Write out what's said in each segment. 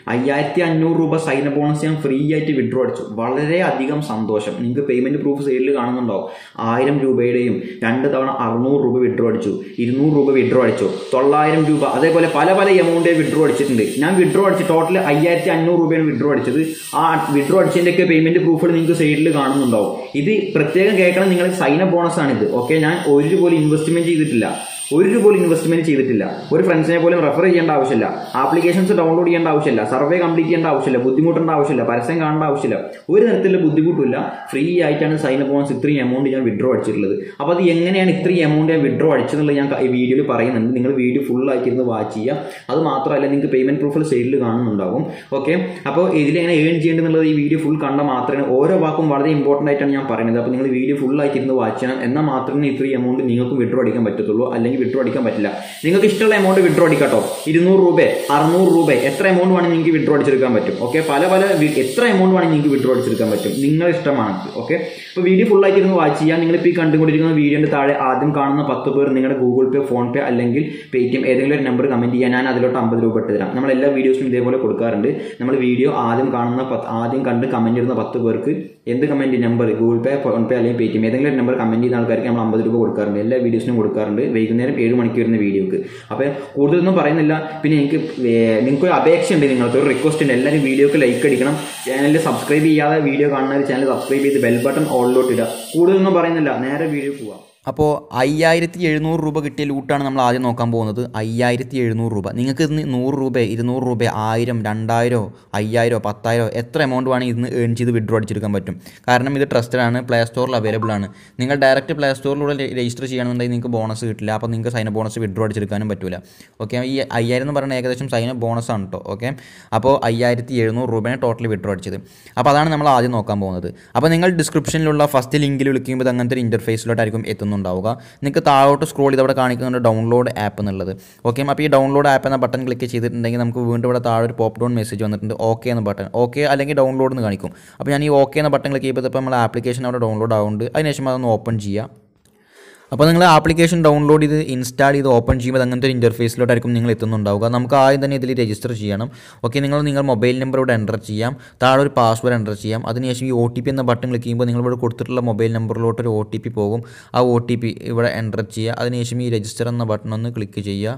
അയ്യായിരത്തി അഞ്ഞൂറ് രൂപ സൈന ബോണസ് ഞാൻ ഫ്രീ ആയിട്ട് വിഡ്രോ അടിച്ചു വളരെ അധികം സന്തോഷം നിങ്ങൾക്ക് പേയ്മെന്റ് പ്രൂഫ് സൈഡിൽ കാണുന്നുണ്ടാവും ആയിരം രൂപയുടെയും രണ്ട് തവണ അറുന്നൂറ് രൂപ വിഡ്രോ അടിച്ചു ഇരുന്നൂറ് രൂപ വിഡ്രോ അടിച്ചു തൊള്ളായിരം രൂപ അതേപോലെ പല പല എമൗണ്ട് വിഡ്രോ അടിച്ചിട്ടുണ്ട് ഞാൻ വിഡ്രോ അടിച്ച് ടോട്ടൽ അയ്യായിരത്തി അഞ്ഞൂറ് രൂപയാണ് വിഡ്രോ അടിച്ചത് ആ വിഡ്രോ അടിച്ചതിൻ്റെയൊക്കെ പേയ്മെന്റ് പ്രൂഫുകൾ നിങ്ങൾക്ക് സൈഡിൽ കാണുന്നുണ്ടാവും ഇത് പ്രത്യേകം കേൾക്കണം നിങ്ങൾ സൈന ബോണസ് ആണിത് ഓക്കെ ഞാൻ ഒരു പോലും ഇൻവെസ്റ്റ്മെന്റ് ചെയ്തിട്ടില്ല ഒരു പോലും ഇൻവെസ്റ്റ്മെന്റ് ചെയ്തിട്ടില്ല ഒരു ഫ്രണ്ട്സിനെ പോലും റെഫർ ചെയ്യേണ്ട ആവശ്യമില്ല ആപ്ലിക്കേഷൻസ് ഡൗൺലോഡ് ചെയ്യേണ്ട ആവശ്യമില്ല സർവേ കംപ്ലീറ്റ് ചെയ്യേണ്ട ആവശ്യമില്ല ബുദ്ധിമുട്ടേണ്ട ആവശ്യമില്ല പരസ്യം കാണേണ്ട ആവശ്യമില്ല ഒരു തരത്തിലുള്ള ബുദ്ധിമുട്ടില്ല ഫ്രീ ആയിട്ടാണ് സൈൻ ബോണസ് ഇത്രയും എമൗണ്ട് ഞാൻ വിഡ്രോ അടിച്ചിട്ടുള്ളത് അപ്പോൾ അത് എങ്ങനെയാണ് ഇത്രയും എമൗണ്ട് ഞാൻ വിഡ്രോ അടിച്ചതെന്നുള്ളത് ഞാൻ ഈ വീഡിയോയിൽ പറയുന്നുണ്ട് നിങ്ങൾ വീഡിയോ ഫുൾ ആയിട്ടിരുന്ന് വാച്ച് ചെയ്യുക അത് മാത്രമല്ല നിങ്ങൾക്ക് പേയ്മെന്റ് പ്രൂഫിൽ സൈഡിൽ കാണുന്നുണ്ടാവും ഓക്കെ അപ്പോൾ ഇതിലെങ്ങനെ ഏൺ ചെയ്യേണ്ടതെന്നുള്ളത് ഈ വീഡിയോ ഫുൾ കണ്ടാൽ മാത്രമേ ഓരോ വാക്കും വളരെ ഇമ്പോർട്ടൻ്റ് ആയിട്ടാണ് ഞാൻ പറയുന്നത് അപ്പോൾ നിങ്ങൾ വീഡിയോ ഫുൾ ആയിട്ടിരുന്ന് വാച്ച് ചെയ്യണം എന്നാൽ മാത്രമേ ഇത്രയും എമൗണ്ട് നിങ്ങൾക്ക് വിഡ്രോ അടിക്കാൻ പറ്റത്തുള്ളൂ അല്ലെങ്കിൽ വിഡ്രോ അടിക്കാൻ പറ്റില്ല നിങ്ങൾക്ക് ഇഷ്ടമുള്ള എമൗണ്ട് വിഡ്രോ അടിക്കാട്ടോ ഇരുന്നൂറ് രൂപ അറുന്നൂറ് രൂപ എത്ര എമൗണ്ട് വേണമെങ്കിൽ നിങ്ങൾക്ക് വിഡ്രോ അടിച്ചെടുക്കാൻ പറ്റും ഓക്കെ പല പല വി- എത്ര എമൗണ്ട് വേണമെങ്കിൽ നിങ്ങൾക്ക് വിഡ്രോ അടിച്ചെടുക്കാൻ പറ്റും നിങ്ങളുടെ ഇഷ്ടമാണ് ഓക്കെ അപ്പോൾ വീഡിയോ ഫുൾ ആയിട്ട് ഇരുന്ന് വാച്ച് ചെയ്യുക നിങ്ങളിപ്പോൾ ഈ കണ്ടുകൊണ്ടിരിക്കുന്ന വീഡിയോന്റെ താഴെ ആദ്യം കാണുന്ന പത്ത് പേർ നിങ്ങളുടെ ഗൂഗിൾ പേ ഫോൺ പേ അല്ലെങ്കിൽ പേടിഎം ഏതെങ്കിലും ഒരു നമ്പർ കമന്റ് ചെയ്യാൻ ഞാൻ അതിലോട്ട് അമ്പത് രൂപ ഇട്ട് തരാം നമ്മൾ എല്ലാ വീഡിയോസിലും ഇതേപോലെ കൊടുക്കാറുണ്ട് നമ്മൾ വീഡിയോ ആദ്യം കാണുന്ന പത്ത് ആദ്യം കണ്ട് കമന്റ് ചെയ്യുന്ന പത്ത് പേർക്ക് എന്ത് comment number Google Pay PhonePe അല്ലെങ്കിൽ പേടിഎം ഏതെങ്കിലും ഒരു നമ്പർ കമന്റ് ചെയ്യുന്ന ആൾക്കാർക്ക് നമ്മൾ അമ്പത് രൂപ കൊടുക്കാറുണ്ട് എല്ലാ വീഡിയോസിനും കൊടുക്കാറുണ്ട് വൈകുന്നേരം ഏഴ് മണിക്ക് വരുന്ന വീഡിയോക്ക് അപ്പോൾ കൂടുതലൊന്നും പറയുന്നില്ല പിന്നെ എനിക്ക് വേ- നിങ്ങൾക്ക് ഒരു അപേക്ഷയുണ്ട് നിങ്ങൾക്ക് ഒരു റിക്വസ്റ്റ് ഉണ്ട് എല്ലാവരും വീഡിയോക്ക് ലൈക്ക് അടിക്കണം ചാനൽ സബ്സ്ക്രൈബ് ചെയ്യാതെ വീഡിയോ കാണുന്നവർ ചാനൽ സബ്സ്ക്രൈബ് ചെയ്ത് ബെൽ ബട്ടൺ ഓളിലോട്ട് ഇടുക കൂടുതലൊന്നും പറയുന്നില്ല നേരെ വീഡിയോ പോവാം അപ്പോൾ അയ്യായിരത്തി എഴുന്നൂറ് രൂപ കിട്ടിയ ലൂട്ടാണ് നമ്മൾ ആദ്യം നോക്കാൻ പോകുന്നത് അയ്യായിരത്തി എഴുന്നൂറ് രൂപ നിങ്ങൾക്ക് ഇന്ന് നൂറ് രൂപ ഇരുന്നൂറ് രൂപ ആയിരം രണ്ടായിരോ അയ്യായിരോ പത്തായിരോ എത്ര എമൗണ്ട് വേണമെങ്കിൽ ഇന്ന് ഏൺ ചെയ്ത് വിഡ്രോ അടിച്ചെടുക്കാൻ പറ്റും കാരണം ഇത് ട്രസ്റ്റഡ് ആണ് പ്ലേ സ്റ്റോറിൽ അവൈലബിൾ ആണ് നിങ്ങൾ ഡയറക്റ്റ് പ്ലേ സ്റ്റോറിലൂടെ രജിസ്റ്റർ ചെയ്യുകയാണെന്നുണ്ടെങ്കിൽ നിങ്ങൾക്ക് ബോണസ് കിട്ടില്ല അപ്പോൾ നിങ്ങൾക്ക് സൈന ബോണസ് വിഡ്രോ അടിച്ചെടുക്കാനും പറ്റില്ല ഓക്കെ ഈ അയ്യായിരം എന്ന് പറയുന്നത് ഏകദേശം സൈന ബോണസ് ആണ് കേട്ടോ ഓക്കെ അപ്പോൾ അയ്യായിരത്തി എഴുന്നൂറ് രൂപയാണ് ടോട്ടൽ വിഡ്രോ അടിച്ചത് അപ്പോൾ അതാണ് നമ്മൾ ആദ്യം നോക്കാൻ പോകുന്നത് അപ്പോൾ നിങ്ങൾ ഡിസ്ക്രിപ്ഷനിലുള്ള ഫസ്റ്റ് ലിങ്കിൽ വിളിക്കുമ്പോൾ ഇത് അങ്ങനത്തെ ഒരു ഇൻ്റർഫേസിലോട്ടായിരിക്കും എത്തുന്നുണ്ടാവുക നിങ്ങൾക്ക് താഴോട്ട് സ്ക്രോൾ ചെയ്ത് അവിടെ കാണിക്കുന്നുണ്ട് ഡൗൺലോഡ് ആപ്പ് എന്നുള്ളത് ഓക്കെ അപ്പോൾ ഈ ഡൗൺലോഡ് ആപ്പ് എന്ന ബട്ടൺ ക്ലിക്ക് ചെയ്തിട്ടുണ്ടെങ്കിൽ നമുക്ക് വീണ്ടും ഇവിടെ താഴെ ഒരു പോപ്പ് ഡൗൺ മെസ്സേജ് വന്നിട്ടുണ്ട് ഓക്കെ എന്ന ബട്ടൺ ഓക്കെ അല്ലെങ്കിൽ ഡൗൺലോഡ് എന്ന് കാണിക്കും അപ്പോൾ ഞാൻ ഈ ഓക്കെ എന്ന ബട്ടൺ ക്ലിക്ക് ചെയ്യുമ്പോൾ ഇപ്പോൾ നമ്മൾ ആപ്ലിക്കേഷൻ അവിടെ ഡൗൺലോഡ് ആവുന്നുണ്ട് അതിനുശേഷം അതൊന്ന് ഓപ്പൺ ചെയ്യുക അപ്പോൾ നിങ്ങൾ ആപ്ലിക്കേഷൻ ഡൗൺലോഡ് ചെയ്ത് ഇൻസ്റ്റാൾ ചെയ്ത് ഓപ്പൺ ചെയ്യുമ്പോൾ അങ്ങനത്തെ ഒരു ഇൻ്റർഫേസിലോട്ടായിരിക്കും നിങ്ങൾ എത്തുന്നുണ്ടാവുക നമുക്ക് ആദ്യം തന്നെ ഇതിൽ രജിസ്റ്റർ ചെയ്യണം ഓക്കെ നിങ്ങൾ നിങ്ങൾ മൊബൈൽ നമ്പർ ഇവിടെ എൻ്റർ ചെയ്യാം താഴെ ഒരു പാസ്വേഡ് എൻ്റർ ചെയ്യാം അതിനുശേഷം ഈ ഒ ടി പി എന്ന ബട്ടൺ ക്ലിക്ക് ചെയ്യുമ്പോൾ നിങ്ങൾ ഇവിടെ കൊടുത്തിട്ടുള്ള മൊബൈൽ നമ്പറിലോട്ട് ഒരു ഒ ടി പി പോകും ആ ഒ ടി പി ഇവിടെ എൻ്റർ ചെയ്യുക അതിനുശേഷം ഈ രജിസ്റ്റർ എന്ന ബട്ടൺ ഒന്ന് ക്ലിക്ക് ചെയ്യുക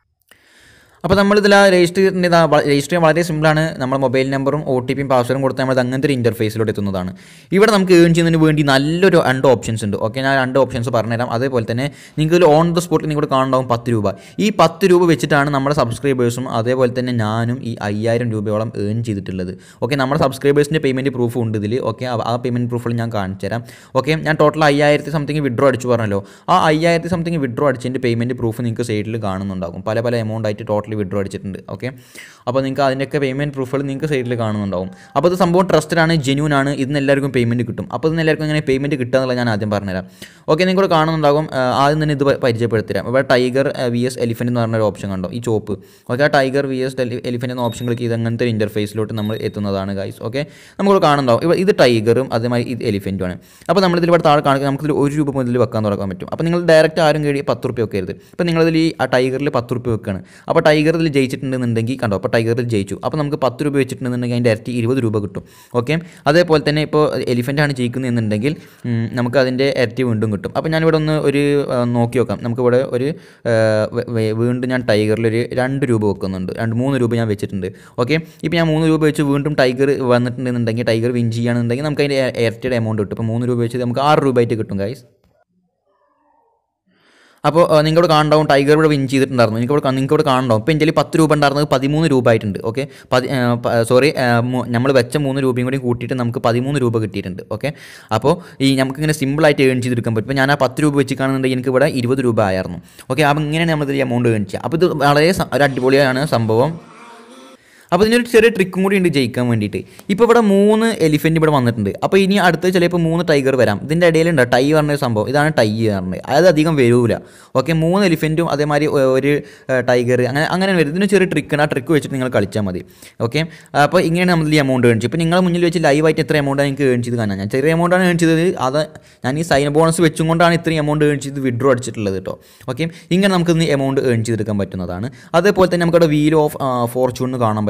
അപ്പോൾ നമ്മളിതിൽ ആ രജിസ്റ്റർ ചെയ്തിട്ടുണ്ട് രജിസ്റ്റർ ചെയ്യാൻ വളരെ സിമ്പിളാണ് നമ്മൾ മൊബൈൽ നമ്പറും ഒ ടി പിയും പാസ്വേഡും കൊടുത്താൽ നമ്മൾ അങ്ങനത്തെ ഒരു ഇൻ്റർഫേസിലോട്ട് എത്തുന്നതാണ് ഇവിടെ നമുക്ക് ഏൺ ചെയ്യുന്നതിന് വേണ്ടി നല്ലൊരു രണ്ട് ഓപ്ഷൻസ് ഉണ്ട് ഓക്കെ ഞാൻ രണ്ട് ഓപ്ഷൻസ് പറഞ്ഞുതരാം അതേപോലെ തന്നെ നിങ്ങൾക്ക് ഇതിൽ ഓൺ ദ സ്പോട്ടിൽ നിങ്ങൾക്ക് കാണുണ്ടാവും പത്ത് രൂപ ഈ പത്ത് രൂപ വെച്ചിട്ടാണ് നമ്മുടെ സബ്സ്ക്രൈബേഴ്സും അതേപോലെ തന്നെ ഞാനും ഈ അയ്യായിരം രൂപയോളം ഏൺ ചെയ്തിട്ടുള്ളത് ഓക്കെ നമ്മുടെ സബ്സ്ക്രൈബേഴ്സിൻ്റെ പേയ്മെൻറ്റ് പ്രൂഫ് ഉണ്ട് ഇതിൽ ഓക്കെ ആ പേയ്മെൻറ്റ് പ്രൂഫിൽ ഞാൻ കാണിച്ചു തരാം ഓക്കെ ഞാൻ ടോട്ടൽ അയ്യായിരത്തി സംതിങ് വിഡ്രോ അടിച്ചു പറഞ്ഞല്ലോ ആ അയ്യായിരത്തി സംതിങ് വിഡ്രോ അടിച്ചതിൻ്റെ പേയ്മെൻറ്റ് പ്രൂഫ് നിങ്ങൾക്ക് സൈഡിൽ കാണുന്നുണ്ടാകും പല പല എമൗണ്ട് ആയിട്ട് ടോട്ടൽ വിഡ്രോ അടിച്ചിട്ടുണ്ട് ഓക്കെ അപ്പോൾ നിങ്ങൾക്ക് അതിൻ്റെയൊക്കെ പേയ്മെൻറ്റ് പ്രൂഫുകൾ നിങ്ങൾക്ക് സൈഡിൽ കാണുന്നുണ്ടാവും അപ്പോൾ ഇത് സംഭവം ട്രസ്റ്റഡ് ആണ് ജെന്യൂൻ ആണ് ഇതിന് എല്ലാവർക്കും പേയ്മെൻറ്റ് കിട്ടും അപ്പോൾ ഇതിന് എല്ലാവർക്കും എങ്ങനെ പേയ്മെൻറ്റ് കിട്ടുക എന്നുള്ളത് ഞാൻ ആദ്യം പറഞ്ഞുതരാം ഓക്കെ നിങ്ങൾ കാണുന്നുണ്ടാകും ആ, ആദ്യം തന്നെ ഇത് പ- പരിചയപ്പെടുത്തരാം ഇവിടെ ടൈഗർ വി എസ് എലിഫൻറ്റ് എന്ന് പറഞ്ഞ ഒരു ഓപ്ഷൻ കണ്ടോ ഈ ചോപ്പ് ഓക്കെ ആ ടൈഗർ വി എസ് എലിഫൻറ്റ് എന്ന ഓപ്ഷൻ ക്ലിക്ക് ചെയ്ത് അങ്ങനത്തെ ഒരു ഇൻ്റർഫേസിലോട്ട് നമ്മൾ എത്തുന്നതാണ് ഗൈസ് ഓക്കെ നമുക്ക് കാണുന്നുണ്ടാവും ഇവിടെ ഇത് ടൈഗറും അതേമാതിരി ഇത് എലിഫൻറ്റുമാണ് അപ്പോൾ നമ്മളിതിൽ ഇവിടെ താഴെ കാണിക്കുക നമുക്കിതിൽ ഒരു രൂപ മുതൽ വെക്കാൻ തുടങ്ങാൻ പറ്റും അപ്പോൾ നിങ്ങൾ ഡയറക്റ്റ് ആരും കയറി പത്ത് റുപ്യ വെക്കരുത് അപ്പോൾ നിങ്ങളിതിൽ ഈ ആ ടൈഗറിൽ പത്ത് റുപ്യ വെക്കുകയാണ് അപ്പോൾ ടൈഗറിൽ ജയിച്ചിട്ടുണ്ടെന്നുണ്ടെങ്കിൽ കണ്ടോ അപ്പോൾ ടൈഗറിൽ ജയിച്ചു അപ്പോൾ നമുക്ക് പത്ത് രൂപ വെച്ചിട്ടുണ്ടെന്നുണ്ടെങ്കിൽ അതിൻ്റെ ഇരട്ടി ഇരുപത് രൂപ കിട്ടും ഓക്കെ അതേപോലെ തന്നെ ഇപ്പോൾ എലിഫൻ്റ് ആണ് ജയിക്കുന്നതെന്നുണ്ടെങ്കിൽ ഉം, നമുക്ക് അതിൻ്റെ ഇരട്ടി വീണ്ടും കിട്ടും അപ്പോൾ ഞാനിവിടെ ഒന്ന് ഒരു ആ, നോക്കി നോക്കാം നമുക്കിവിടെ ഒരു ആ, വെ- വെ- വീണ്ടും ഞാൻ ടൈഗറിൽ ഒരു രണ്ട് രൂപ വെക്കുന്നുണ്ട് രണ്ട് മൂന്ന് രൂപ ഞാൻ വെച്ചിട്ടുണ്ട് ഓക്കെ ഇപ്പോൾ ഞാൻ മൂന്ന് രൂപ വെച്ച് വീണ്ടും ടൈഗർ വന്നിട്ടുണ്ടെന്നുണ്ടെങ്കിൽ ടൈഗർ വിൻ ചെയ്യുകയാണെന്നുണ്ടെങ്കിൽ നമുക്ക് അതിൻ്റെ ഇരട്ടിയുടെ എമൗണ്ട് കിട്ടും ഇപ്പോൾ മൂന്ന് രൂപ വെച്ച് നമുക്ക് ആറ് രൂപ ആയിട്ട് കിട്ടും ഗൈസ് അപ്പോൾ നിങ്ങളോട് കാണണ്ടാവും ടൈഗർ ഇവിടെ വിൻ ചെയ്തിട്ടുണ്ടായിരുന്നു എനിക്ക് ഇവിടെ നിങ്ങൾക്ക് ഇവിടെ കാണണ്ടാവും ഇപ്പോൾ എൻ്റെ പത്ത് രൂപ ഉണ്ടായിരുന്നത് പതിമൂന്ന് രൂപ ആയിട്ടുണ്ട് ഓക്കെ പതി സോറി നമ്മൾ വെച്ച മൂന്ന് രൂപയും കൂടി കൂട്ടിയിട്ട് നമുക്ക് പതിമൂന്ന് രൂപ കിട്ടിയിട്ടുണ്ട് ഓക്കെ അപ്പോൾ ഈ നമുക്കിങ്ങനെ സിമ്പിളായിട്ട് ഏൺ ചെയ്തെടുക്കാൻ പറ്റും ഇപ്പോൾ ഞാൻ ആ പത്ത് രൂപ വെച്ച് കാണുന്നുണ്ടെങ്കിൽ എനിക്ക് ഇവിടെ ഇരുപത് രൂപ ആയിരുന്നു ഓക്കെ അപ്പോൾ ഇങ്ങനെയാണ് നമ്മളിത് എമൗണ്ട് ഏൺ ചെയ്യുക അപ്പോൾ ഇത് വളരെ സ- ഒരു അടിപൊളിയാണ് സംഭവം അപ്പോൾ ഇതിനൊരു ചെറിയ ട്രിക്കും കൂടി ഉണ്ട് ജയിക്കാൻ വേണ്ടിയിട്ട് ഇപ്പോൾ ഇവിടെ മൂന്ന് എലിഫൻറ്റ് ഇവിടെ വന്നിട്ടുണ്ട് അപ്പോൾ ഇനി അടുത്ത് ചിലപ്പോൾ മൂന്ന് ടൈഗർ വരാം ഇതിൻ്റെ ഇടയിലുണ്ട് ടൈ പറഞ്ഞൊരു സംഭവം ഇതാണ് ടൈ പറഞ്ഞത് അത് അധികം വരൂല ഓക്കെ മൂന്ന് എലിഫൻറ്റും അതേമാതിരി ഒ- ഒരു ടൈഗർ അങ്ങനെ അങ്ങനെ വരും ഇതിന് ചെറിയ ട്രിക്കാണ് ആ ട്രിക്ക് വെച്ചിട്ട് നിങ്ങൾ കളിച്ചാൽ മതി ഓക്കെ അപ്പോൾ ഇങ്ങനെയാണ് നമ്മൾ ഈ എമൗണ്ട് ഏൺ ചെയ്യും ഇപ്പോൾ നിങ്ങളുടെ മുന്നിൽ വെച്ച് ലൈവായിട്ട് എത്ര എമൗണ്ടാണ് എനിക്ക് ഏൺ ചെയ്ത് കാണാൻ ഞാൻ ചെറിയ എമൗണ്ടാണ് ഏൺ ചെയ്തത് അത് ഞാൻ ഈ സൈൻ ബോണസ് വെച്ചും കൊണ്ടാണ് ഇത്രയും എമൗണ്ട് ഏൺ ചെയ്ത് വിഡ്രോ അടിച്ചിട്ടുള്ളത് കേട്ടോ ഓക്കെ ഇങ്ങനെ നമുക്ക് ഇന്ന് എമൗണ്ട് ഏൺ ചെയ്തെടുക്കാൻ പറ്റുന്നതാണ് അതേപോലെ തന്നെ നമുക്കവിടെ വീൽ ഓഫ് ഫോർച്യൂൺ കാണാൻ പറ്റും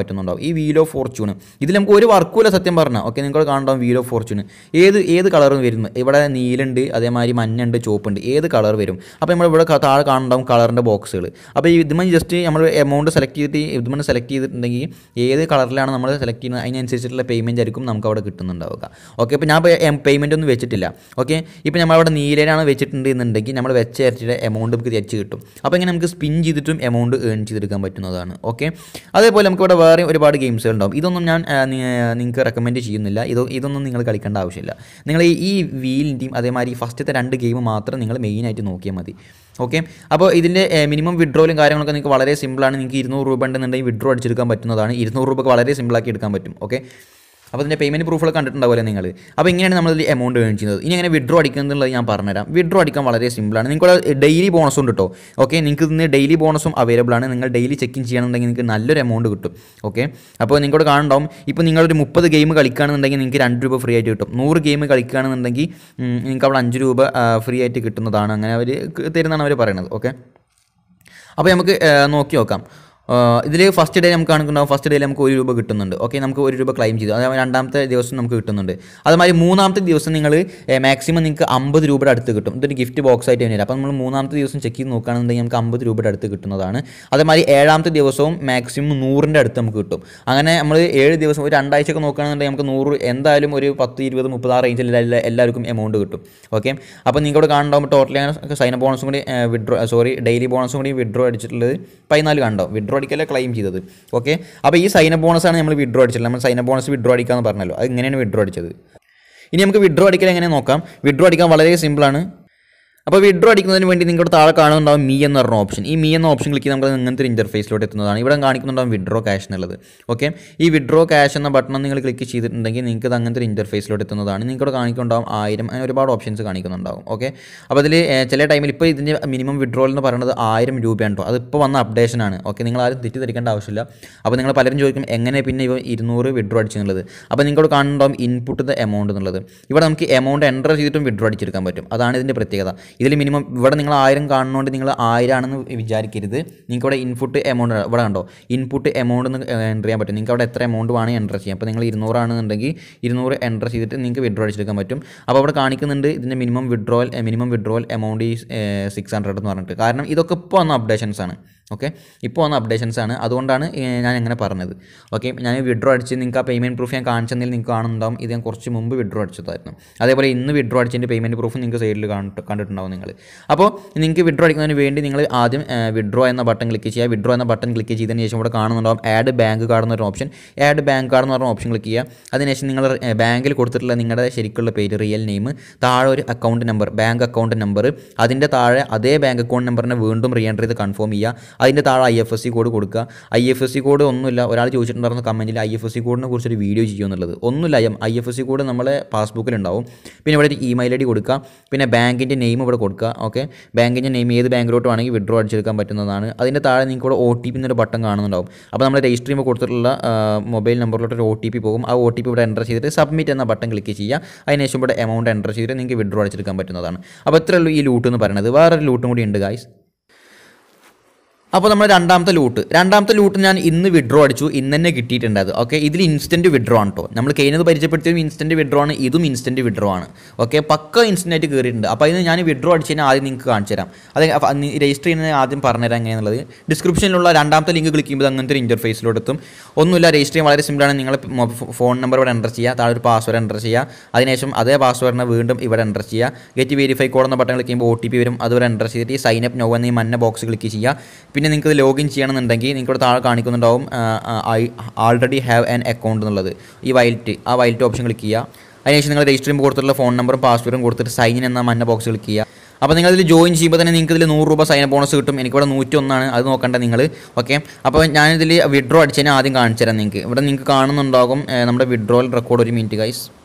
പറ്റുന്നുണ്ടാവും ഈ വീൽ ഓഫ് ഫോർച്യൂൺ ഇതിൽ നമുക്ക് ഒരു വർക്കുമില്ല സത്യം പറഞ്ഞാൽ ഓക്കെ നിങ്ങൾക്ക് കാണണ്ടാവും വീൽ ഓഫ് ഫോർച്യൂൺ ഏത് ഏത് കളർ വരുന്നു ഇവിടെ നീലുണ്ട് അതേമാതിരി മഞ്ഞുണ്ട് ചുവപ്പുണ്ട് ഏത് കളർ വരും അപ്പോൾ നമ്മൾ ഇവിടെ ക- താഴെ കാണണ്ടാവും കളറിൻ്റെ ബോക്സുകൾ അപ്പോൾ ഇതുമ ജസ്റ്റ് നമ്മൾ എമൗണ്ട് സെലക്ട് ചെയ്തിട്ട് ഇതുമ സെലക്ട് ചെയ്തിട്ടുണ്ടെങ്കിൽ ഏത് കളറിലാണ് നമ്മൾ സെലക്ട് ചെയ്യുന്നത് അതിനനുസരിച്ചിട്ടുള്ള പേയ്മെൻറ്റ് ആയിരിക്കും നമുക്ക് അവിടെ കിട്ടുന്നുണ്ടാവുക ഓക്കെ ഇപ്പോൾ ഞാൻ പേയ്മെൻ്റ് ഒന്നും വെച്ചിട്ടില്ല ഓക്കെ ഇപ്പോൾ നമ്മളവിടെ നീലയിലാണ് വെച്ചിട്ടുണ്ട് എന്നുണ്ടെങ്കിൽ നമ്മൾ വെച്ച ഇറച്ചിയുടെ എമൗണ്ട് നമുക്ക് തിരിച്ച് കിട്ടും അപ്പോൾ ഇങ്ങനെ നമുക്ക് സ്പിൻ ചെയ്തിട്ടും എമൗണ്ട് ഏൺ ചെയ്തെടുക്കാൻ പറ്റുന്നതാണ് ഓക്കെ അതേപോലെ നമുക്ക് ഇവിടെ വേറെ ഒരുപാട് ഗെയിംസുകൾ ഉണ്ടാവും ഇതൊന്നും ഞാൻ ആ, നി- നിങ്ങൾക്ക് റെക്കമെൻഡ് ചെയ്യുന്നില്ല ഇത് ഇതൊന്നും നിങ്ങൾ കളിക്കേണ്ട ആവശ്യമില്ല നിങ്ങൾ ഈ- ഈ വീലിൻ്റെയും അതേമാതിരി ഫസ്റ്റത്തെ രണ്ട് ഗെയിം മാത്രം നിങ്ങൾ മെയിനായിട്ട് നോക്കിയാൽ മതി ഓക്കെ അപ്പോൾ ഇതിൻ്റെ മിനിമം വിഡ്രോയിലും കാര്യങ്ങളൊക്കെ നിങ്ങൾക്ക് വളരെ സിമ്പിളാണ് നിങ്ങൾക്ക് ഇരുന്നൂറ് രൂപ ഉണ്ടെന്നുണ്ടെങ്കിൽ വിഡ്രോ അടിച്ചെടുക്കാൻ പറ്റുന്നതാണ് ഇരുന്നൂറ് രൂപ വളരെ സിമ്പിളാക്കി എടുക്കാൻ പറ്റും ഓക്കെ അപ്പോൾ ഇതിൻ്റെ പേയ്മെൻറ്റ് പ്രൂഫുകൾ കണ്ടിട്ടുണ്ടാവില്ലേ നിങ്ങൾ അപ്പോൾ ഇങ്ങനെയാണ് നമ്മൾ ഇതിൽ എമൗണ്ട് ഏൺ ചെയ്യുന്നത് ഇനി എങ്ങനെ വിഡ്രോ അടിക്കുന്നുള്ളത് ഞാൻ പറഞ്ഞുതരാം വിഡ്രോ അടിക്കാൻ വളരെ സിമ്പിളാണ് നിങ്ങൾക്ക് ഡെയിലി ബോണസും ഉണ്ട് കേട്ടോ ഓക്കെ നിങ്ങൾക്ക് ഇന്ന് ഡെയിലി ബോണസും അവൈലബിൾ ആണ് നിങ്ങൾ ഡെയിലി ചെക്കിൻ ചെയ്യണമെന്നുണ്ടെങ്കിൽ നിങ്ങൾക്ക് നല്ലൊരു എമൗണ്ട് കിട്ടും ഓക്കെ അപ്പോൾ നിങ്ങളോട് കാണുണ്ടാവും ഇപ്പോൾ നിങ്ങളൊരു മുപ്പത് ഗെയിം കളിക്കുകയാണെന്നുണ്ടെങ്കിൽ നിങ്ങൾക്ക് രണ്ട് രൂപ ഫ്രീ ആയിട്ട് കിട്ടും നൂറ് ഗെയിം കളിക്കുകയാണെന്നുണ്ടെങ്കിൽ ഉം, നിങ്ങൾക്ക് അവിടെ അഞ്ച് രൂപ ഫ്രീ ആയിട്ട് കിട്ടുന്നതാണ് അങ്ങനെ അവർ തരുന്നതാണ് അവർ പറയുന്നത് ഓക്കെ അപ്പോൾ നമുക്ക് ആ, നോക്കി നോക്കാം ഇതിൽ ഫസ്റ്റ് ഡേ നമുക്ക് കാണിക്കുന്നുണ്ടാവും ഫസ്റ്റ് ഡേയിൽ നമുക്ക് ഒരു രൂപ കിട്ടുന്നുണ്ട് ഓക്കെ നമുക്ക് ഒരു രൂപ ക്ലെയിം ചെയ്തു അതായത് രണ്ടാമത്തെ ദിവസം നമുക്ക് കിട്ടുന്നുണ്ട് അതുമാതിരി മൂന്നാമത്തെ ദിവസം നിങ്ങൾ മാക്സിമം നിങ്ങൾക്ക് അമ്പത് രൂപയുടെ അടുത്ത് കിട്ടും ഇതൊരു ഗിഫ്റ്റ് ബോക്സ് ആയിട്ട് വരും അപ്പോൾ നമ്മൾ മൂന്നാമത്തെ ദിവസം ചെക്ക് ചെയ്ത് നോക്കുകയാണെന്നുണ്ടെങ്കിൽ നമുക്ക് അമ്പത് രൂപയുടെ അടുത്ത് കിട്ടുന്നതാണ് അതേമാതിരി ഏഴാമത്തെ ദിവസവും മാക്സിമം നൂറിൻ്റെ അടുത്ത് നമുക്ക് കിട്ടും അങ്ങനെ നമ്മൾ ഏഴ് ദിവസം ഒരു രണ്ടാഴ്ചയൊക്കെ നോക്കുകയാണെന്നുണ്ടെങ്കിൽ നമുക്ക് നൂറ് എന്തായാലും ഒരു പത്ത് ഇരുപത് മുപ്പത് ആ റേഞ്ചിൽ എല്ലാ എല്ലാവർക്കും എമൗണ്ട് കിട്ടും ഓക്കെ അപ്പോൾ നിങ്ങളോട് കാണുണ്ടാവും ടോട്ടലി അങ്ങനെ സൈൻ ബോണസും കൂടി വിഡ്രോ സോറി ഡെയിലി ബോണസും കൂടി വിഡ്രോ അടിച്ചിട്ടുള്ളത് പതിനാല് കണ്ടോ വിഡ്രോ അടിക്കല്ലേ ക്ലെയിം ചെയ്തത് ഓക്കെ അപ്പോൾ ഈ സൈൻ ബോണസാണ് നമ്മൾ വിഡ്രോ അടിച്ചിട്ടുള്ളത് നമ്മൾ സൈൻ ബോണസ് വിഡ്രോ അടിക്കാമെന്ന് പറഞ്ഞല്ലോ അത് ഇങ്ങനെയാണ് വിഡ്രോ അടിച്ചത് ഇനി നമുക്ക് വിഡ്രോ അടിക്കൽ എങ്ങനെ നോക്കാം വിഡ്രോ അടിക്കാൻ വളരെ സിമ്പിളാണ് അപ്പോൾ വിഡ്രോ അടിക്കുന്നതിന് വേണ്ടി നിങ്ങളുടെ താഴെ കാണുന്നുണ്ടാവും മീ എന്ന് പറഞ്ഞ ഓപ്ഷൻ ഈ മീ എന്ന ഓപ്ഷൻ ക്ലിക്ക് നമുക്ക് ഇങ്ങനത്തെ ഒരു ഇൻ്റർഫേസിലോട്ട് എത്തുന്നതാണ് ഇവിടെ കാണിക്കുന്നുണ്ടാവും വിഡ്രോ ക്യാഷ് എന്നുള്ളത് ഓക്കെ ഈ വിഡ്രോ ക്യാഷ് എന്ന ബട്ടൺ നിങ്ങൾ ക്ലിക്ക് ചെയ്തിട്ടുണ്ടെങ്കിൽ നിങ്ങൾക്ക് ഇത് അങ്ങനത്തെ ഒരു ഇൻ്റർഫേസിലോട്ട് എത്തുന്നതാണ് നിങ്ങൾക്ക് കാണിക്കുന്നുണ്ടാവും ആയിരം അങ്ങനെ ഒരുപാട് ഓപ്ഷൻസ് കാണിക്കുന്നുണ്ടാവും ഓക്കെ അപ്പോൾ അതിൽ ചില ടൈമിൽ ഇപ്പോൾ ഇതിൻ്റെ മിനിമം വിഡ്രോൾ എന്ന് പറയുന്നത് ആയിരം രൂപയാണ് കേട്ടോ അതിപ്പോൾ വന്ന അപ്ഡേഷൻ ആണ് ഓക്കെ നിങ്ങൾ ആരും തെറ്റിദ്ധരിക്കേണ്ട ആവശ്യമില്ല അപ്പോൾ നിങ്ങൾ പലരും ചോദിക്കും എങ്ങനെ പിന്നെ ഇവ ഇരുന്നൂറ് വിഡ്രോ അടിച്ചെന്നുള്ളത് അപ്പോൾ നിങ്ങളോട് കാണുന്നുണ്ടാവും ഇൻപുട്ട് ദ എമൗണ്ട് എന്നുള്ളത് ഇവിടെ നമുക്ക് എമൗണ്ട് എൻ്റർ ചെയ്തിട്ടും വിഡ്രോ അടിച്ചെടുക്കാൻ പറ്റും അതാണ് ഇതിൻ്റെ പ്രത്യേകത ഇതിൽ മിനിമം ഇവിടെ നിങ്ങൾ ആയിരം കാണുന്നതുകൊണ്ട് നിങ്ങൾ ആയിരം ആണെന്ന് വിചാരിക്കരുത് നിങ്ങൾക്ക് ഇവിടെ ഇൻപുട്ട് എമൗണ്ട് ഇവിടെ കണ്ടോ ഇൻപുട്ട് എമൗണ്ട് എന്ന് എൻ്റർ ചെയ്യാൻ പറ്റും നിങ്ങൾക്ക് അവിടെ എത്ര എമൗണ്ട് വേണമെങ്കിൽ എൻ്റർ ചെയ്യാം അപ്പോൾ നിങ്ങൾ ഇരുന്നൂറാണെന്നുണ്ടെങ്കിൽ ഇരുന്നൂറ് എൻ്റർ ചെയ്തിട്ട് നിങ്ങൾക്ക് വിഡ്രോ അടിച്ചെടുക്കാൻ പറ്റും അപ്പോൾ അവിടെ കാണിക്കുന്നുണ്ട് ഇതിൻ്റെ minimum withdrawal minimum withdrawal amount ഈ സിക്സ് ഹൺഡ്രഡ് എന്ന് പറഞ്ഞിട്ട് കാരണം ഇതൊക്കെ ഇപ്പോൾ വന്ന അപ്ഡേഷൻസ് ആണ് ഓക്കെ ഇപ്പോൾ വന്ന അപ്ഡേഷൻസ് ആണ് അതുകൊണ്ടാണ് ഏ, ഞാൻ അങ്ങനെ പറഞ്ഞത് ഓക്കെ ഞാൻ വിഡ്രോ അടിച്ച് നിങ്ങൾക്ക് ആ പേയ്മെൻറ്റ് പ്രൂഫ് ഞാൻ കാണിച്ചെങ്കിൽ നിങ്ങൾക്ക് കാണുന്നുണ്ടാവും ഇത് ഞാൻ കുറച്ച് മുമ്പ് വിഡ്രോ അടിച്ചതായിരുന്നു അതേപോലെ ഇന്ന് വിഡ്രോ അടിച്ചതിൻ്റെ പേയ്മെൻറ്റ് പ്രൂഫ് നിങ്ങൾക്ക് സൈഡിൽ കണ്ടിട്ടുണ്ടാവും നിങ്ങൾ അപ്പോൾ നിങ്ങൾക്ക് വിഡ്രോ അടിക്കുന്നതിന് വേണ്ടി നിങ്ങൾ ആദ്യം വിഡ്രോ എന്ന ബട്ടൺ ക്ലിക്ക് ചെയ്യുക വിഡ്രോ എന്ന ബട്ടൺ ക്ലിക്ക് ചെയ്തതിന് ശേഷം ഇവിടെ കാണുന്നുണ്ടാവും ആഡ് ബാങ്ക് കാർഡ് എന്നൊരു ഓപ്ഷൻ ആഡ് ബാങ്ക് കാർഡ് എന്ന് പറഞ്ഞ ഓപ്ഷൻ ക്ലിക്ക് ചെയ്യുക അതിനുശേഷം നിങ്ങൾ ബാങ്കിൽ കൊടുത്തിട്ടുള്ള നിങ്ങളുടെ ശരിക്കുള്ള പേര് റിയൽ നെയിം താഴെ ഒരു account number bank account number അതിൻ്റെ താഴെ അതേ ബാങ്ക് അക്കൗണ്ട് നമ്പറിനെ വീണ്ടും റീ എൻ്റർ ചെയ്ത് കൺഫേം ചെയ്യുക അതിൻ്റെ താഴെ I F S C code കൊടുക്കുക I F S C code ഒന്നുമില്ല ഒരാൾ ചോദിച്ചിട്ടുണ്ടായിരുന്ന കമൻറ്റിൽ ഐ എഫ് എസ് സി കോഡിനെ കുറിച്ചൊരു വീഡിയോ ചെയ്യുമെന്നുള്ളത് ഒന്നുമില്ല I F S C code നമ്മളെ പാസ്ബുക്കിലുണ്ടാവും പിന്നെ ഇവിടെ ഒരു ഇമെയിൽ ഐ ഡി കൊടുക്കുക പിന്നെ ബാങ്കിൻ്റെ നെയിം ഇവിടെ കൊടുക്കുക ഓക്കെ ബാങ്കിൻ്റെ നെയിം ഏത് ബാങ്കിലോട്ട് വേണമെങ്കിൽ വിഡ്രോ അടിച്ചെടുക്കാൻ പറ്റുന്നതാണ് അതിൻ്റെ താഴെ നിങ്ങൾക്ക് ഇവിടെ ഒ ടി പി എന്നൊരു ബട്ടൺ കാണുന്നുണ്ടാവും അപ്പോൾ നമ്മൾ രജിസ്റ്റർ ചെയ്യുമ്പോൾ കൊടുത്തിട്ടുള്ള മൊബൈൽ നമ്പറിലോട്ട് ഒരു ഒ ടി പി പോകും ആ ഒ ടി പി ഇവിടെ എൻ്റർ ചെയ്തിട്ട് സബ്മിറ്റ് എന്ന ബട്ടൺ ക്ലിക്ക് ചെയ്യുക അതിനുശേഷം ഇവിടെ എമൗണ്ട് എൻ്റർ ചെയ്തിട്ട് നിങ്ങൾക്ക് വിഡ്രോ അടിച്ചെടുക്കാൻ പറ്റുന്നതാണ് അപ്പോൾ ഇത്രയേ ഉള്ളൂ ഈ ലൂട്ട് എന്ന് പറയുന്നത് വേറൊരു ലൂട്ടും കൂടി ഉണ്ട് ഗായ്സ് അപ്പോൾ നമ്മൾ രണ്ടാമത്തെ ലൂട്ട് രണ്ടാമത്തെ ലൂട്ട് ഞാൻ ഇന്ന് വിഡ്രോ അടിച്ചു ഇന്ന് തന്നെ കിട്ടിയിട്ടുണ്ട് അത് ഓക്കെ ഇതിൽ ഇൻസ്റ്റൻറ്റ് വിഡ്രോ ആണ് കേട്ടോ നമ്മൾ കഴിഞ്ഞത് പരിചയപ്പെടുത്തിയതും ഇൻസ്റ്റൻറ്റ് വിഡ്രോ ആണ് ഇതും ഇൻസ്റ്റൻറ്റ് വിഡ്രോ ആണ് ഓക്കെ പക്ക ഇൻസ്റ്റൻ്റ് ആയിട്ട് കയറിയിട്ടുണ്ട് അപ്പോൾ അതിന് ഞാൻ വിഡ്രോ അടിച്ചതിന് ആദ്യം നിങ്ങൾക്ക് കാണിച്ചു തരാം അത് രജിസ്റ്റർ ചെയ്യുന്നത് ആദ്യം പറഞ്ഞുതരാം എങ്ങനെയാണെന്നുള്ളത് ഡിസ്ക്രിപ്ഷനിലുള്ള രണ്ടാമത്തെ ലിങ്ക് ക്ലിക്ക് ചെയ്യുമ്പോൾ അങ്ങനത്തെ ഒരു ഇൻ്റർഫേസിലോട്ട് എത്തും ഒന്നുമില്ല രജിസ്റ്റർ ചെയ്യാൻ വളരെ സിമ്പിളാണ് നിങ്ങൾ ഫോൺ നമ്പർ ഇവിടെ എൻ്റർ ചെയ്യുക താഴെ ഒരു പാസ്വേഡ് എൻ്റർ ചെയ്യുക അതിനുശേഷം അതേ പാസ്വേഡിനെ വീണ്ടും ഇവിടെ എൻ്റർ ചെയ്യുക ഗെറ്റ് വെരിഫൈ കോഡ് എന്ന ബട്ടൺ ക്ലിക്ക് ചെയ്യുമ്പോൾ ഒ ടി പി വരും അതുവരെ എൻ്റർ ചെയ്തിട്ട് ഈ സൈൻ അപ്പ് നോ എന്ന ഈ മഞ്ഞ ബോക്സ് ക്ലിക്ക് ചെയ്യുക പിന്നെ നിങ്ങൾക്ക് ലോഗിൻ ചെയ്യണമെന്നുണ്ടെങ്കിൽ നിങ്ങൾക്ക് താഴെ കാണിക്കുന്നുണ്ടാവും I already have an account എന്നുള്ളത് ഈ വൈൽറ്റ് ആ വൈൽറ്റ് ഓപ്ഷൻ ക്ലിക്ക് ചെയ്യുക അതിനുശേഷം നിങ്ങൾ രജിസ്റ്റർ ചെയ്യുമ്പോൾ കൊടുത്തിട്ടുള്ള ഫോൺ നമ്പറും പാസ്വേഡും കൊടുത്തിട്ട് സൈൻ ഇൻ എന്ന മഞ്ഞ ബോക്സ് ക്ലിക്ക് ചെയ്യുക അപ്പോൾ നിങ്ങൾ ഇതിൽ ജോയിൻ ചെയ്യുമ്പോൾ തന്നെ നിങ്ങൾക്ക് ഇതിൽ നൂറ് രൂപ സൈൻ ബോണസ് കിട്ടും എനിക്കിവിടെ നൂറ്റി ഒന്നാണ് അത് നോക്കണ്ട നിങ്ങൾ ഓക്കെ അപ്പോൾ ഞാനിതിൽ വിഡ്രോ അടിച്ചതിന് ആദ്യം കാണിച്ചു തരാം നിങ്ങൾക്ക് ഇവിടെ നിങ്ങൾക്ക് കാണുന്നുണ്ടാകും ഏ, നമ്മുടെ വിഡ്രോൽ റെക്കോർഡ് ഒരു മിനിറ്റ് ഗൈസ്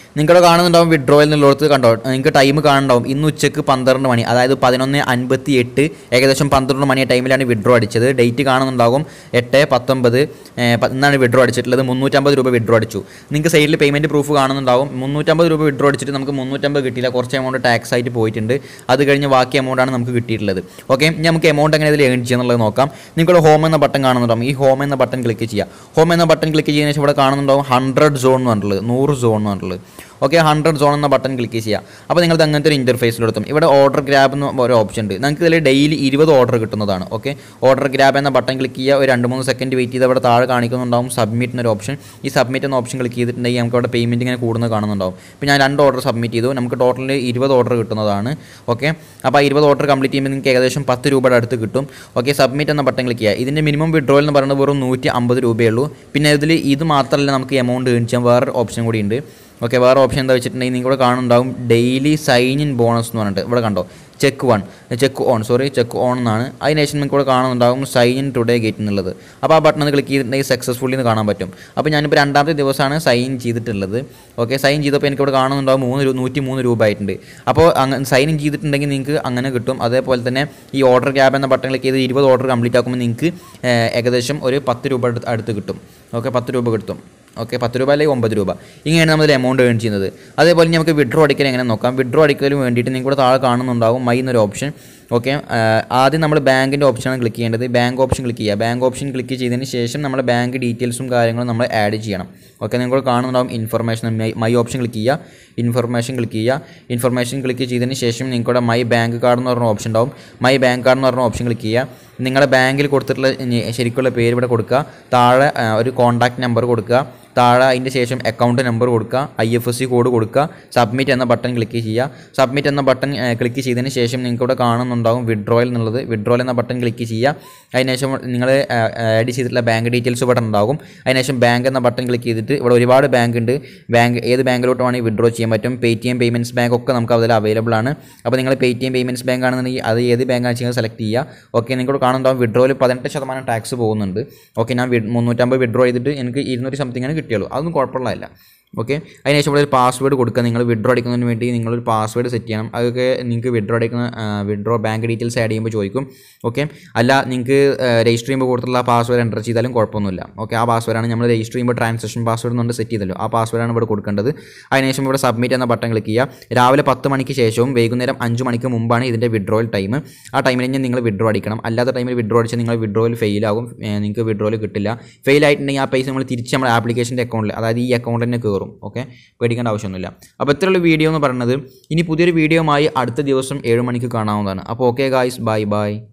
നിങ്ങളുടെ കാണുന്നുണ്ടാവും വിഡ്രോയിൽ നിന്നുള്ളടത്ത് കണ്ടോ നിങ്ങൾക്ക് ടൈം കാണുന്നുണ്ടാവും ഇന്ന് ഉച്ചക്ക് പന്ത്രണ്ട് മണി അതായത് പതിനൊന്ന് അൻപത്തി എട്ട് ഏകദേശം പന്ത്രണ്ട് മണി ടൈമിലാണ് വിഡ്രോ അടിച്ചത് ഡേറ്റ് കാണുന്നുണ്ടാകും എട്ട് പത്തൊമ്പത് ഏഹ്, പ- ഇന്നാണ് വിഡ്രോ അടിച്ചിട്ടുള്ളത് മുന്നൂറ്റമ്പത് രൂപ വിഡ്രോ അടിച്ചു നിങ്ങൾക്ക് സൈഡിൽ പേയ്മെൻറ്റ് പ്രൂഫ് കാണുന്നുണ്ടാവും മുന്നൂറ്റമ്പത് രൂപ വിഡ്രോ അടിച്ചിട്ട് നമുക്ക് മുന്നൂറ്റമ്പത് കിട്ടിയില്ല കുറച്ച് എമൗണ്ട് ടാക്സ് ആയിട്ട് പോയിട്ടുണ്ട് അത് കഴിഞ്ഞ് ബാക്കി എമൗണ്ടാണ് നമുക്ക് കിട്ടിയിട്ടുള്ളത് ഓക്കെ ഇനി നമുക്ക് എമൗണ്ട് എങ്ങനെ ഇതിൽ ഏൺ ചെയ്യുന്നുള്ളത് നോക്കാം നിങ്ങൾ ഹോം എന്ന ബട്ടൺ കാണുന്നുണ്ടാവും ഈ ഹോം എന്ന ബട്ടൺ ക്ലിക്ക് ചെയ്യുക ഹോം എന്ന ബട്ടൺ ക്ലിക്ക് ചെയ്യുന്ന ശേഷം ഇവിടെ കാണുന്നുണ്ടാവും ഹൺഡ്രഡ് സോൺ എന്ന് പറഞ്ഞിട്ടുള്ളത് നൂറ് സോൺ എന്ന് പറഞ്ഞിട്ടുള്ളത് ഓക്കെ ഹൺഡ്രഡ് സോൺ എന്ന ബട്ടൺ ക്ലിക്ക് ചെയ്യുക അപ്പോൾ നിങ്ങൾക്ക് അങ്ങനത്തെ ഒരു ഇൻ്റർഫേസിലെടുത്തും ഇവിടെ ഓർഡർ ഗ്രാബ് എന്ന് ഒരു ഓപ്ഷൻ ഉണ്ട് നിങ്ങൾക്ക് ഇതിൽ ഡെയിലി ഇരുപത് ഓർഡർ കിട്ടുന്നതാണ് ഓക്കെ ഓർഡർ ഗ്രാബ് എന്ന ബട്ടൺ ക്ലിക്ക് ചെയ്യുക ഒരു രണ്ട് മൂന്ന് സെക്കൻഡ് വെയിറ്റ് ചെയ്ത് അവിടെ താഴെ കാണിക്കുന്നുണ്ടാവും സബ്മിറ്റ് എന്നൊരു ഓപ്ഷൻ ഈ സബ്മിറ്റ് എന്ന ഓപ്ഷൻ ക്ലിക്ക് ചെയ്തിട്ടുണ്ടെങ്കിൽ നമുക്ക് അവിടെ പേയ്മെൻറ്റ് ഇങ്ങനെ കൂടുന്നത് കാണുന്നുണ്ടാവും ഇപ്പോൾ ഞാൻ രണ്ട് ഓർഡർ സബ്മിറ്റ് ചെയ്തു നമുക്ക് ടോട്ടൽ ഇരുപത് ഓർഡർ കിട്ടുന്നതാണ് ഓക്കെ അപ്പോൾ ആ ഇരുപത് ഓർഡർ കംപ്ലീറ്റ് ചെയ്യുമ്പോൾ നിങ്ങൾക്ക് ഏകദേശം പത്ത് രൂപയുടെ അടുത്ത് കിട്ടും ഓക്കെ സബ്മിറ്റ് എന്ന ബട്ടൺ ക്ലിക്ക് ചെയ്യുക ഇതിൻ്റെ മിനിമം വിഡ്രോയിൽ എന്ന് പറയുന്നത് വെറും നൂറ്റി അമ്പത് രൂപയേ ഉള്ളൂ പിന്നെ ഇതിൽ ഇത് മാത്രമല്ല നമുക്ക് എമൗണ്ട് ഏൺ ചെയ്യാൻ വേറെ ഓപ്ഷൻ കൂടി ഉണ്ട് ഓക്കെ വേറെ ഓപ്ഷൻ എന്താ വെച്ചിട്ടുണ്ടെങ്കിൽ നിങ്ങൾ ഇവിടെ കാണുന്നുണ്ടാവും ഡെയിലി സൈൻ ഇൻ ബോണസ് എന്ന് പറഞ്ഞിട്ട് ഇവിടെ കണ്ടോ check one check on sorry check on എന്നാണ് അതിനുശേഷം നിങ്ങൾക്ക് ഇവിടെ കാണുന്നുണ്ടാവും സൈൻ ഇൻ ടുഡേ ഗേറ്റ് എന്നുള്ളത് അപ്പോൾ ആ ബട്ടൺ ക്ലിക്ക് ചെയ്തിട്ടുണ്ടെങ്കിൽ സക്സസ്ഫുള്ളി എന്ന് കാണാൻ പറ്റും അപ്പോൾ ഞാനിപ്പോൾ രണ്ടാമത്തെ ദിവസമാണ് സൈൻ ചെയ്തിട്ടുള്ളത് ഓക്കെ സൈൻ ചെയ്തപ്പോൾ എനിക്ക് ഇവിടെ കാണുന്നുണ്ടാവും മൂന്ന് രൂ നൂറ്റി മൂന്ന് രൂപ ആയിട്ടുണ്ട് അപ്പോൾ അങ്ങനെ സൈൻ ഇൻ ചെയ്തിട്ടുണ്ടെങ്കിൽ നിങ്ങൾക്ക് അങ്ങനെ കിട്ടും അതേപോലെ തന്നെ ഈ ഓർഡർ ക്യാബ് എന്ന ബട്ടൺ ക്ലിക്ക് ചെയ്ത് ഇരുപത് ഓർഡർ കംപ്ലീറ്റ് ആക്കുമ്പോൾ നിങ്ങൾക്ക് ഏഹ്, ഏകദേശം ഒരു പത്ത് രൂപ അടുത്ത് അടുത്ത് കിട്ടും ഓക്കെ പത്ത് രൂപ കിട്ടും ഓക്കെ പത്ത് രൂപ അല്ലെങ്കിൽ ഒമ്പത് രൂപ ഇങ്ങനെയാണ് നമ്മൾ എമൗണ്ട് ഏൺ ചെയ്യുന്നത് അതേപോലെ ഇനി നമുക്ക് വിഡ്രോ അടിക്കൽ എങ്ങനെ നോക്കാം വിഡ്രോ അടിക്കലിന് വേണ്ടിയിട്ട് നിങ്ങൾക്ക് ഇവിടെ താഴെ കാണുന്നുണ്ടാവും മൈ എന്നൊരു ഓപ്ഷൻ ഓക്കെ ആദ്യം നമ്മൾ ബാങ്കിൻ്റെ ഓപ്ഷനാണ് ക്ലിക്ക് ചെയ്യേണ്ടത് ബാങ്ക് ഓപ്ഷൻ ക്ലിക്ക് ചെയ്യുക ബാങ്ക് ഓപ്ഷൻ ക്ലിക്ക് ചെയ്തതിന് ശേഷം നമ്മൾ ബാങ്ക് ഡീറ്റെയിൽസും കാര്യങ്ങളും നമ്മൾ ആഡ് ചെയ്യണം ഓക്കെ നിങ്ങൾ കാണുന്നുണ്ടാവും ഇൻഫർമേഷൻ മൈ ഓപ്ഷൻ ക്ലിക്ക് ചെയ്യുക ഇൻഫർമേഷൻ ക്ലിക്ക് ചെയ്യുക ഇൻഫർമേഷൻ ക്ലിക്ക് ചെയ്തതിന് ശേഷം നിങ്ങളുടെ മൈ ബാങ്ക് കാർഡ് എന്ന് പറഞ്ഞ ഓപ്ഷൻ ഉണ്ടാവും മൈ ബാങ്ക് കാർഡ് എന്ന് പറഞ്ഞ ഓപ്ഷൻ ക്ലിക്ക് ചെയ്യുക നിങ്ങളുടെ ബാങ്കിൽ കൊടുത്തിട്ടുള്ള ഇനി ശരിക്കുള്ള പേര് ഇവിടെ കൊടുക്കുക താഴെ ആ, ഒരു കോൺടാക്ട് നമ്പർ കൊടുക്കുക താഴെ അതിൻ്റെ ശേഷം അക്കൗണ്ട് നമ്പർ കൊടുക്കുക I F S C code കൊടുക്കുക സബ്മിറ്റ് എന്ന ബട്ടൺ ക്ലിക്ക് ചെയ്യുക സബ്മിറ്റ് എന്ന ബട്ടൺ ക്ലിക്ക് ചെയ്തതിന് ശേഷം നിങ്ങൾക്ക് ഇവിടെ കാണുന്നുണ്ടാവും വിഡ്രോയിൽ എന്നുള്ളത് വിഡ്രോയിൽ എന്ന ബട്ടൺ ക്ലിക്ക് ചെയ്യുക അതിനുശേഷം നിങ്ങൾ ആഡ് ചെയ്തിട്ടുള്ള ബാങ്ക് ഡീറ്റെയിൽസ് ഇവിടെ ഉണ്ടാകും അതിനുശേഷം ബാങ്ക് എന്ന ബട്ടൺ ക്ലിക്ക് ചെയ്തിട്ട് ഇവിടെ ഒരുപാട് ബാങ്ക് ഉണ്ട് ബാങ്ക് ഏത് ബാങ്കിലോട്ട് വേണമെങ്കിൽ വിഡ്രോ ചെയ്യാൻ പറ്റും Paytm payments bank ഒക്കെ നമുക്ക് അതിൽ അവൈലബിൾ ആണ് അപ്പോൾ നിങ്ങൾ Paytm payments bank ആണെന്നുണ്ടെങ്കിൽ അത് ഏത് ബാങ്കാണെന്ന് വെച്ചാൽ സെലക്ട് ചെയ്യുക ഓക്കെ നിങ്ങൾക്ക് കാണുന്നുണ്ടാവും വിഡ്രോയിൽ പതിനെട്ട് ശതമാനം ടാക്സ് പോകുന്നുണ്ട് ഓക്കെ ഞാൻ വി- മുന്നൂറ്റമ്പത് വിഡ്രോ ചെയ്തിട്ട് എനിക്ക് ഇരുന്നൂറ്റി സംതിങ്ങിന് കിട്ടിയുള്ളൂ അതൊന്നും കുഴപ്പമുള്ളതല്ല ഓക്കെ അതിനുശേഷം ഇവിടെ ഒരു പാസ്വേഡ് കൊടുക്കുക നിങ്ങൾ വിഡ്രോ അടിക്കുന്നതിന് വേണ്ടി നിങ്ങളൊരു പാസ്വേഡ് സെറ്റ് ചെയ്യണം അതൊക്കെ നിങ്ങൾക്ക് വിഡ്രോ അടിക്കുന്ന വിഡ്രോ ബാങ്ക് ഡീറ്റെയിൽസ് ആഡ് ചെയ്യുമ്പോൾ ചോദിക്കും ഓക്കെ അല്ല നിങ്ങൾക്ക് രജിസ്റ്റർ ചെയ്യുമ്പോൾ കൊടുത്തുള്ള പാസ്വേഡ് എൻ്റർ ചെയ്താലും കുഴപ്പമൊന്നുമില്ല ഓക്കെ ആ പാസ്വേഡാണ് നമ്മൾ രജിസ്റ്റർ ചെയ്യുമ്പോൾ ട്രാൻസാക്ഷൻ പാസ്വേഡ് എന്നുകൊണ്ട് സെറ്റ് ചെയ്തല്ലോ ആ പാസ്വേഡാണ് ഇവിടെ കൊടുക്കേണ്ടത് അതിനുശേഷം ഇവിടെ സബ്മിറ്റ് എന്ന ബട്ടൺ ക്ലിക്ക് ചെയ്യുക രാവിലെ പത്ത് മണിക്ക് ശേഷവും വൈകുന്നേരം അഞ്ച് മണിക്ക് മുമ്പാണ് ഇതിൻ്റെ വിഡ്രോയിൽ ടൈം ആ ടൈമിൽ തന്നെ നിങ്ങൾ വിഡ്രോ അടിക്കണം അല്ലാത്ത ടൈമിൽ വിഡ്രോ അടിച്ചാൽ നിങ്ങൾ വിഡ്രോയിൽ ഫെയിൽ ആകും ഏഹ് നിങ്ങൾക്ക് വിഡ്രോയിൽ കിട്ടില്ല ഫെയിൽ ആയിട്ടുണ്ടെങ്കിൽ ആ പൈസ നമ്മൾ തിരിച്ച് നമ്മുടെ ആപ്ലിക്കേഷൻ്റെ അക്കൗണ്ടിൽ അതായത് ഈ അക്കൗണ്ട് തന്നെ കയറും ഓക്കെ പേടിക്കേണ്ട ആവശ്യമൊന്നുമില്ല അപ്പോൾ ഇത്രയുള്ള വീഡിയോ എന്ന് പറയുന്നത് ഇനി പുതിയൊരു വീഡിയോയുമായി അടുത്ത ദിവസം ഏഴ് മണിക്ക് കാണാവുന്നതാണ് അപ്പോൾ ഓക്കെ ഗായ്സ് ബൈ ബൈ